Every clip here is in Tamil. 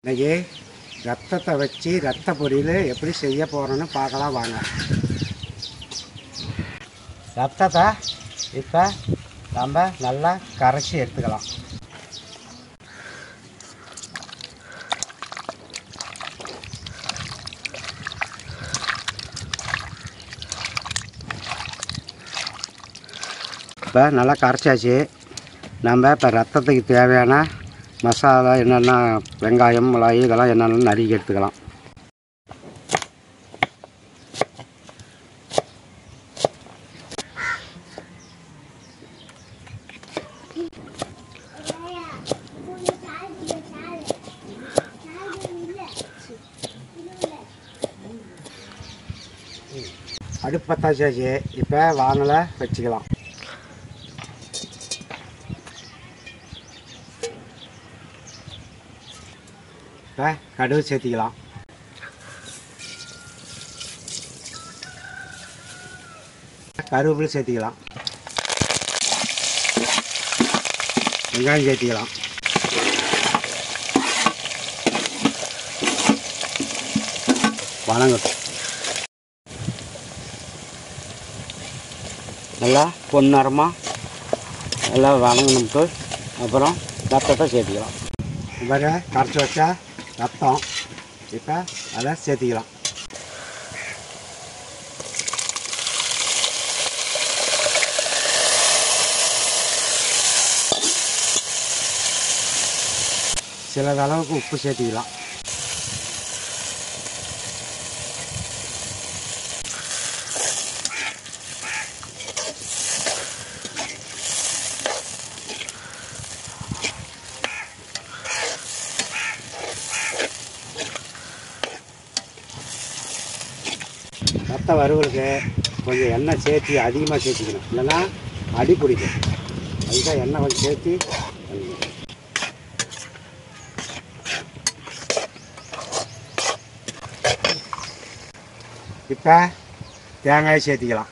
இன்னைக்கு ரத்தத்தை வச்சு ரத்த பொரியல் எப்படி செய்ய போகிறோன்னு பார்க்கலாம் வாங்க ரத்தத்தை இப்போ நம்ம நல்லா கரைச்சி எடுத்துக்கலாம் இப்போ நல்லா கரைச்சாச்சு நம்ம இப்போ ரத்தத்துக்கு தேவையான மசாலா என்னென்ன வெங்காயம் மிளகாய் இதெல்லாம் என்னென்ன நறுக்கி எடுத்துக்கலாம் அடுப்பு பத்தாச்சாச்சு இப்போ வானலை வச்சுக்கலாம் இப்போ கடுகு சேர்த்திக்கலாம் கருவேப்பிலை சேர்த்திக்கலாம் வெங்காயம் சேர்த்திக்கலாம் வணங்கட்டும் நல்லா பொன்னரமாக எல்லாம் வணங்கினோம்ட்டு அப்புறம் ரத்தத்தை சேர்த்திக்கலாம் இவரை கரைச்சி வச்சா ரத்தம் இப்போ அதை சேர்த்திக்கலாம் சிலது அளவுக்கு உப்பு சேர்த்திக்கலாம் ரத்த வறுவலுக்கு கொஞ்சம் எண்ணெய் சேர்த்து அதிகமாக சேர்த்திக்கணும் இல்லைன்னா அடி பிடிக்கும் அதுதான் எண்ணெய் கொஞ்சம் சேர்த்து பண்ணிக்கணும். இப்போ தேங்காய் சேர்த்திக்கலாம்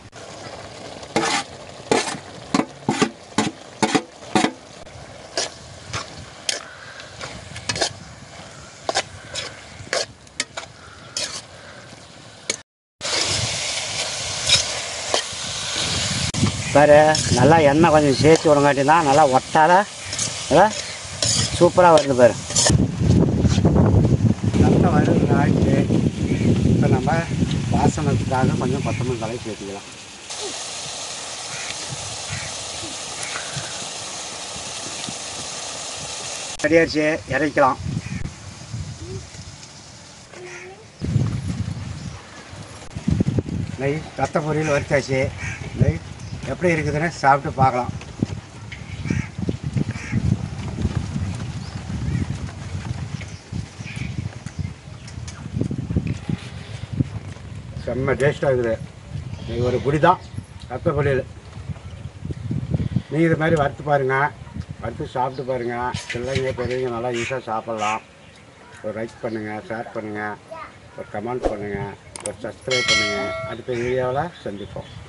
பாரு நல்லா எண்ணெய் கொஞ்சம் சேர்த்து விடங்காட்டி தான் நல்லா ஒட்டாத நல்லா சூப்பராக வருது பாரு நல்லா வருது ஆயிடுச்சு இப்போ நம்ம வாசனத்துக்காக கொஞ்சம் கொத்தமல்லி தலை சேர்த்துக்கலாம் ரெடியாச்சு இறக்கலாம் நெய் ரத்த பொரியல் வறுத்தாச்சு நெய் எப்படி இருக்குதுன்னு சாப்பிட்டு பார்க்கலாம் செம்ம டேஸ்ட்டாக இருக்குது இது ஒரு குடி தான் ரத்த பொரியல் நீங்கள் இது மாதிரி வறுத்து பாருங்கள் வறுத்து சாப்பிட்டு பாருங்கள் பிள்ளைங்க பெரியவங்க நல்லா ஈஸியாக சாப்பிட்லாம் ஒரு லைக் பண்ணுங்கள் ஷேர் பண்ணுங்கள் ஒரு கமெண்ட் பண்ணுங்கள் ஒரு சப்ஸ்கிரைப் பண்ணுங்கள் அடுத்த வீடியோவில் சந்திப்போம்